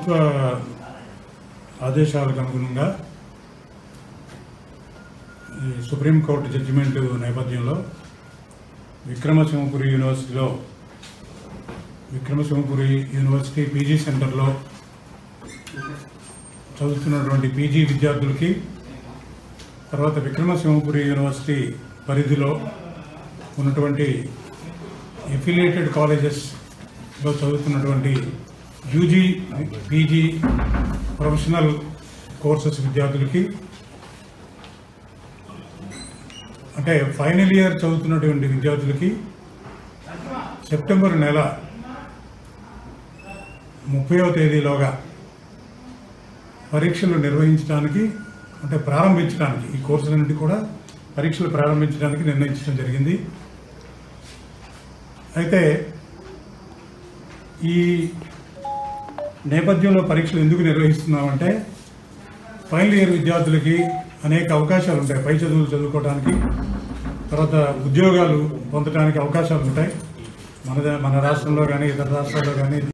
ప్రభుత్వ ఆదేశాలకు అనుగుణంగా ఈ సుప్రీంకోర్టు జడ్జిమెంట్ నేపథ్యంలో విక్రమసింహపురి యూనివర్సిటీలో విక్రమసింహపురి యూనివర్సిటీ పీజీ సెంటర్లో చదువుతున్నటువంటి పీజీ విద్యార్థులకి తర్వాత విక్రమసింహపురి యూనివర్సిటీ పరిధిలో ఉన్నటువంటి ఎఫిలియేటెడ్ కాలేజెస్లో చదువుతున్నటువంటి యూజీ పీజీ ప్రొఫెషనల్ కోర్సెస్ విద్యార్థులకి అంటే ఫైనల్ ఇయర్ చదువుతున్నటువంటి విద్యార్థులకి సెప్టెంబర్ నెల ముప్పైవ తేదీలోగా పరీక్షలు నిర్వహించడానికి అంటే ప్రారంభించడానికి ఈ కోర్సులన్నింటి కూడా పరీక్షలు ప్రారంభించడానికి నిర్ణయించడం జరిగింది అయితే ఈ నేపథ్యంలో పరీక్షలు ఎందుకు నిర్వహిస్తున్నామంటే ఫైనల్ ఇయర్ విద్యార్థులకి అనేక అవకాశాలు ఉంటాయి పై చదువులు చదువుకోవడానికి తర్వాత ఉద్యోగాలు పొందడానికి అవకాశాలు ఉంటాయి మన మన రాష్ట్రంలో కానీ ఇతర రాష్ట్రాల్లో కానీ